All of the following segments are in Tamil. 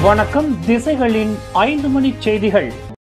வணக்கம் திசைகளின் ஐந்து மணி செய்திகள்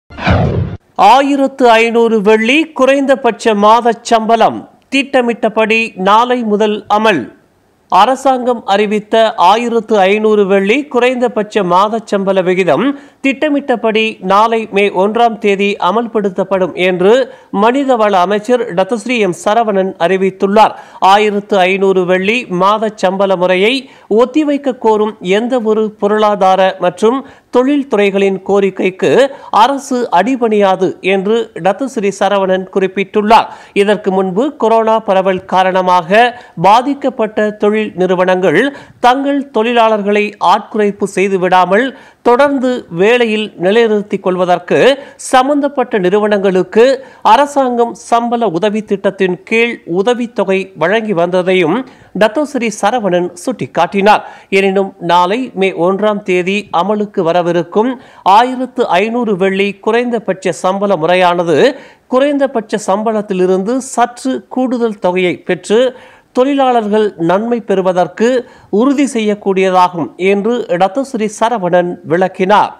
ஆயிரத்து ஐநூறு வெள்ளி குறைந்தபட்ச மாதச் சம்பளம் திட்டமிட்டபடி நாளை முதல் அமல் அரசாங்கம் அறிவித்த ஆயிரத்து ஐநூறு வெள்ளி குறைந்தபட்ச மாதச் சம்பள விகிதம் திட்டமிட்டபடி நாளை மே ஒன்றாம் தேதி அமல்படுத்தப்படும் என்று மனிதவள அமைச்சர் டத்தஸ்ரீ எம் சரவணன் அறிவித்துள்ளார் ஆயிரத்து ஐநூறு வெள்ளி மாதச் சம்பள முறையை ஒத்திவைக்க கோரும் எந்த ஒரு பொருளாதார மற்றும் தொழில்துறைகளின் கோரிக்கைக்கு அரசு அடிபணியாது என்று டத்துஸ்ரீ சரவணன் குறிப்பிட்டுள்ளார் இதற்கு முன்பு கொரோனா பரவல் காரணமாக பாதிக்கப்பட்ட தொழில் நிறுவனங்கள் தங்கள் தொழிலாளர்களை ஆட்குறைப்பு செய்துவிடாமல் தொடர்ந்து வேலையில் நிலைநிறுத்திக் கொள்வதற்கு சம்பந்தப்பட்ட நிறுவனங்களுக்கு அரசாங்கம் சம்பள உதவி திட்டத்தின் கீழ் உதவித்தொகை வழங்கி வந்ததையும் டத்தோஸ்ரீ சரவணன் சுட்டிக்காட்டினார் எனினும் நாளை மே ஒன்றாம் தேதி அமலுக்கு வரவிருக்கும் ஆயிரத்து ஐநூறு வெள்ளி குறைந்தபட்ச சம்பள முறையானது குறைந்தபட்ச சம்பளத்திலிருந்து சற்று கூடுதல் தொகையை பெற்று தொழிலாளர்கள் நன்மை பெறுவதற்கு உறுதி செய்யக்கூடியதாகும் என்று டத்தஸ்ரீ சரவணன் விளக்கினார்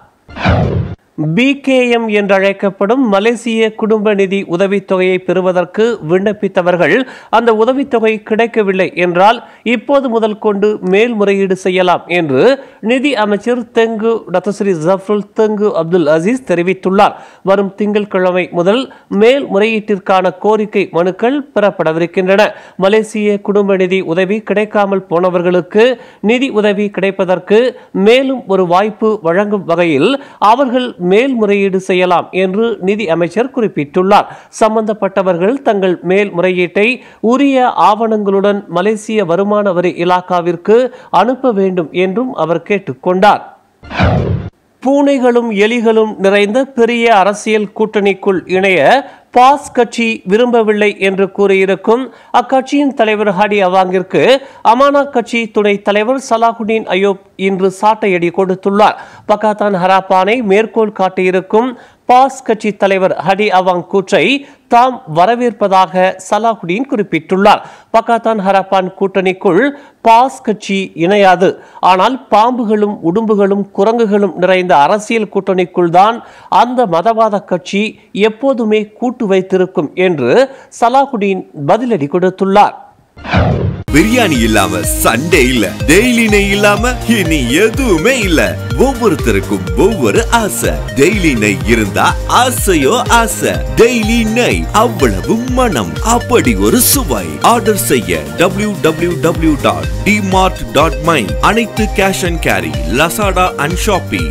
பிகேஎம் என்றழைக்கப்படும் மலேசிய குடும்ப நிதி உதவித்தொகையை பெறுவதற்கு விண்ணப்பித்தவர்கள் அந்த உதவித்தொகை கிடைக்கவில்லை என்றால் இப்போது முதல் கொண்டு மேல்முறையீடு செய்யலாம் என்று நிதி அமைச்சர் Tengku Datuk Seri Zafrul Tengku Abdul Aziz தெரிவித்துள்ளார் வரும் திங்கட்கிழமை முதல் மேல்முறையீட்டிற்கான கோரிக்கை மனுக்கள் பெறப்படவிருக்கின்றன மலேசிய குடும்ப நிதி உதவி கிடைக்காமல் போனவர்களுக்கு நிதி உதவி கிடைப்பதற்கு மேலும் ஒரு வாய்ப்பு வழங்கும் வகையில் அவர்கள் மேல்முறையீடு செய்யலாம் என்று நிதி அமைச்சர் குறிப்பிட்டுள்ளார் சம்பந்தப்பட்டவர்கள் தங்கள் மேல்முறையீட்டை உரிய ஆவணங்களுடன் மலேசிய வருமான வரி இலாக்காவிற்கு அனுப்ப வேண்டும் என்றும் அவர் கேட்டுக்கொண்டார் பூனைகளும் எலிகளும் நிறைந்த பெரிய அரசியல் கூட்டணிக்குள் இணைய பாஸ் கட்சி விரும்பவில்லை என்று கூறியிருக்கும் அக்கட்சியின் தலைவர் ஹடி அவாங்கிற்கு அமானா கட்சி துணை தலைவர் சலாஹுடீன் அயோப் இன்று சாட்டையடி கொடுத்துள்ளார் பக்காத்தான் ஹராப்பானை மேற்கோள் காட்டியிருக்கும் பாஸ் கட்சி தலைவர் ஹடி அவாங் கூற்றை தாம் வரவேற்பதாக சலாஹுடீன் குறிப்பிட்டுள்ளார் பக்காத்தான் ஹராப்பான் கூட்டணிக்குள் பாஸ் கட்சி இணையாது ஆனால் பாம்புகளும் உடும்புகளும் குரங்குகளும் நிறைந்த அரசியல் கூட்டணிக்குள் தான் அந்த மதவாத கட்சி எப்போதுமே கூட்டு வைத்திருக்கும் என்று சலாஹுடீன் பதிலடி கொடுத்துள்ளார் பிரியாணி இல்லாம சண்டே இல்ல டெய்லி நெய் இல்லாம இனி எதுவுமே இல்ல ஒவ்வொருத்தருக்கும் ஒவ்வொரு ஆசை டெய்லி நெய் இருந்தா ஆசையோ ஆசை டெய்லி நெய் அவ்வளவு மனம் அப்படி ஒரு சுவை ஆர்டர் செய்ய W W W dot DMart dot my அனைத்து cash and carry Lazada and Shopee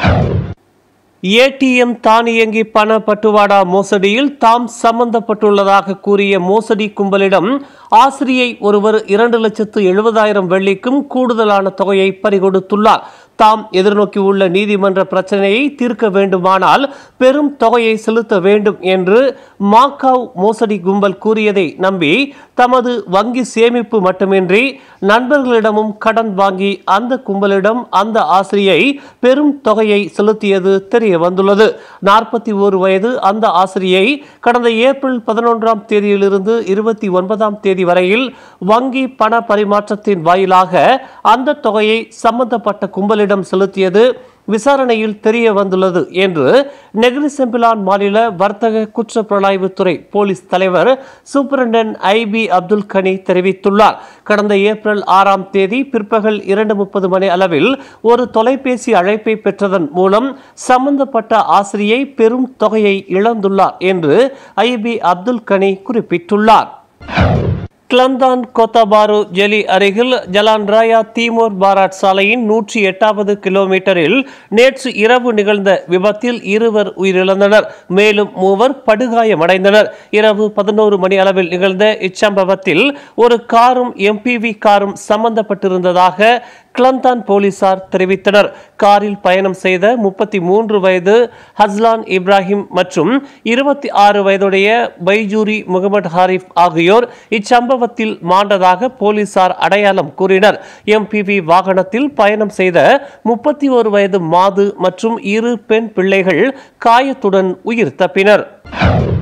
ATM தானியங்கி பண பட்டுவாடா மோசடியில் தாம் சம்பந்தப்பட்டுள்ளதாக கூறிய மோசடி கும்பலிடம் ஆசிரியை ஒருவர் இரண்டு லட்சத்து எழுபதாயிரம் வெள்ளிக்கும் கூடுதலான தொகையை பறிகொடுத்துள்ளார் தாம் எதிர்நோக்கியுள்ள நீதிமன்ற பிரச்சனையை தீர்க்க வேண்டுமானால் பெரும் தொகையை செலுத்த வேண்டும் என்று மாக்காவ் மோசடி கும்பல் கூறியதை நம்பி தமது வங்கி சேமிப்பு மட்டுமின்றி நண்பர்களிடமும் கடன் வாங்கி அந்த கும்பலிடம் அந்த ஆசிரியை பெரும் தொகையை செலுத்தியது தெரிய வந்துள்ளது நாற்பத்தி ஒரு வயது அந்த ஆசிரியை கடந்த ஏப்ரல் பதினொன்றாம் தேதியிலிருந்து இருபத்தி ஒன்பதாம் தேதி வரையில் வங்கி பண பரிமாற்றத்தின் வாயிலாக அந்த தொகையை சம்பந்தப்பட்ட கும்பலிடம் செலுத்தியது விசாரணையில் தெரிய வந்துள்ளது என்று நெகிரி செம்பிலான் மாநில வர்த்தக குற்ற புலனாய்வுத்துறை போலீஸ் தலைவர் சூப்பரண்டன் ஐ பி அப்துல் கனி தெரிவித்துள்ளார் கடந்த ஏப்ரல் ஆறாம் தேதி பிற்பகல் இரண்டு முப்பது மணி அளவில் ஒரு தொலைபேசி அழைப்பை பெற்றதன் மூலம் சம்பந்தப்பட்ட ஆசிரியை பெரும் தொகையை இழந்துள்ளார் என்று ஐ பி அப்துல் கனி குறிப்பிட்டுள்ளார் கிளந்தான் கோத்தாபாரு ஜெலி அருகில் ஜலான் ராயா தீமோர் பாராட் சாலையின் நூற்றி எட்டாவது கிலோமீட்டரில் நேற்று இரவு நிகழ்ந்த விபத்தில் இருவர் உயிரிழந்தனர் மேலும் மூவர் படுகாயமடைந்தனர் இரவு பதினோரு மணி அளவில் நிகழ்ந்த இச்சம்பவத்தில் ஒரு காரும் எம்பிவி காரும் சம்பந்தப்பட்டிருந்ததாக கிளந்தான் போலீசார் தெரிவித்தனர் காரில் பயணம் செய்த முப்பத்தி மூன்று வயது ஹஸ்லான் இப்ராஹிம் மற்றும் இருபத்தி ஆறு வயதுடைய பைஜூரி முகமது ஹாரிஃப் ஆகியோர் இச்சம்பவத்தில் மாண்டதாக போலீசார் அடையாளம் கூறினர் எம்பிவி வாகனத்தில் பயணம் செய்த முப்பத்தி ஒரு வயது மாது மற்றும் இரு பெண் பிள்ளைகள் காயத்துடன் உயிர் தப்பினர்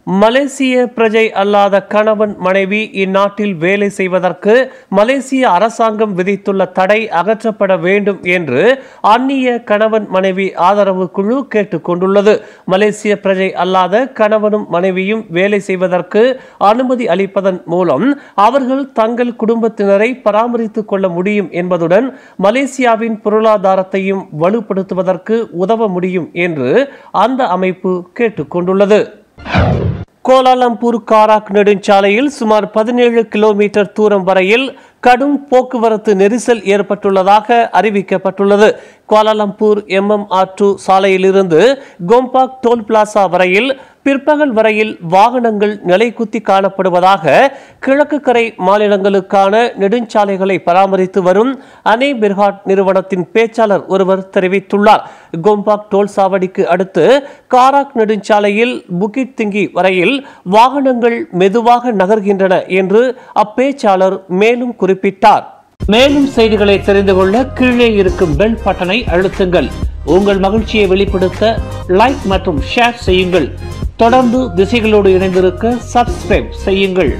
மலேசிய பிரஜை அல்லாத கணவன் மனைவி இந்நாட்டில் வேலை செய்வதற்கு மலேசிய அரசாங்கம் விதித்துள்ள தடை அகற்றப்பட வேண்டும் என்று அந்நிய கணவன் மனைவி ஆதரவு குழு கேட்டுக்கொண்டுள்ளது மலேசிய பிரஜை அல்லாத கணவனும் மனைவியும் வேலை செய்வதற்கு அனுமதி அளிப்பதன் மூலம் அவர்கள் தங்கள் குடும்பத்தினரை பராமரித்துக் கொள்ள முடியும் என்பதுடன் மலேசியாவின் பொருளாதாரத்தையும் வலுப்படுத்துவதற்கு உதவ முடியும் என்று அந்த அமைப்பு கேட்டுக்கொண்டுள்ளது கோலாலம்பூர் காராக் நெடுஞ்சாலையில் சுமார் பதினேழு கிலோமீட்டர் தூரம் வரையில் கடும் போக்குவரத்து நெரிசல் ஏற்பட்டுள்ளதாக அறிவிக்கப்பட்டுள்ளது கோலாலம்பூர் எம்எம்ஆர் டூ சாலையிலிருந்து கோம்பாக் டோல் பிளாசா வரையில் பிற்பகல் வரையில் வாகனங்கள் நிலைக்குத்தி காணப்படுவதாக கிழக்கு கரை மாநிலங்களுக்கான நெடுஞ்சாலைகளை பராமரித்து வரும் அனே பிர்ஹாட் நிறுவனத்தின் பேச்சாளர் ஒருவர் தெரிவித்துள்ளார் கோம்பாக் டோல் சாவடிக்கு அடுத்து காராக் நெடுஞ்சாலையில் புகிட் திங்கி வரையில் வாகனங்கள் மெதுவாக நகர்கின்றன என்று அப்பேச்சாளர் மேலும் குறிப்பிட்டார் மேலும் செய்திகளை தெரிந்து கொள்ள கீழே இருக்கும் பெல் பட்டனை அழுத்துங்கள் உங்கள் மகிழ்ச்சியை வெளிப்படுத்த லைக் மற்றும் ஷேர் செய்யுங்கள் தொடர்ந்து திசைகளோடு இணைந்திருக்க சப்ஸ்கிரைப் செய்யுங்கள்